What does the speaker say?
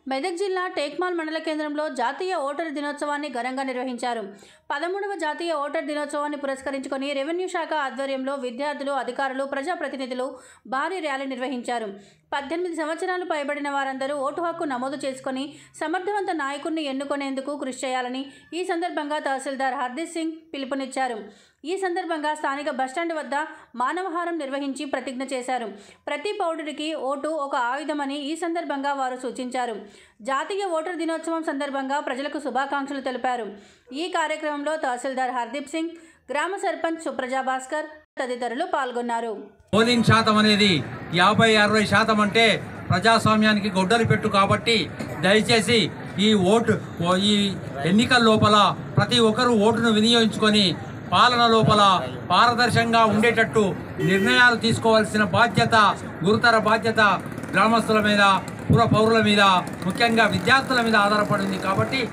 మెదక్ జిల్లా టేక్మాల్ మండల కేంద్రంలో జాతీయ ఓటరు దినోత్సవాన్ని ఘనంగా నిర్వహించారు పదమూడవ జాతీయ ఓటర్ దినోత్సవాన్ని పురస్కరించుకొని రెవెన్యూ శాఖ ఆధ్వర్యంలో విద్యార్థులు అధికారులు ప్రజాప్రతినిధులు భారీ ర్యాలీ నిర్వహించారు పద్దెనిమిది సంవత్సరాలు పైబడిన వారందరూ ఓటు హక్కు నమోదు చేసుకొని సమర్థవంత నాయకుడిని ఎన్నుకునేందుకు కృషి చేయాలని ఈ సందర్భంగా తహసీల్దార్ హర్దీప్ సింగ్ పిలుపునిచ్చారు ఈ సందర్భంగా స్థానిక బస్టాండ్ వద్ద మానవహారం నిర్వహించి ప్రతిజ్ఞ చేశారు ప్రతి పౌరుడికి ఓటు ఒక ఆయుధమని ఈ సందర్భంగా వారు సూచించారు జాతీయ ఓటర్ దినోత్సవం సందర్భంగా ప్రజలకు శుభాకాంక్షలు తెలిపారు ఈ కార్యక్రమంలో తహసీల్దార్ హర్దీప్ సింగ్ గ్రామ సర్పంచ్ సుప్రజా భాస్కర్ తదితరులు పాల్గొన్నారు పోలింగ్ శాతం అనేది యాభై అరవై శాతం అంటే ప్రజాస్వామ్యానికి గొడ్డలి పెట్టు కాబట్టి దయచేసి ఈ ఓటు ఓ- ఈ ఎన్నికల లోపల ప్రతి ఒక్కరూ ఓటును వినియోగించుకొని పాలన లోపల పారదర్శకంగా ఉండేటట్టు నిర్ణయాలు తీసుకోవాల్సిన బాధ్యత గురుతర బాధ్యత గ్రామస్తుల మీద పుర పౌరుల మీద ముఖ్యంగా విద్యార్థుల మీద ఆధారపడింది కాబట్టి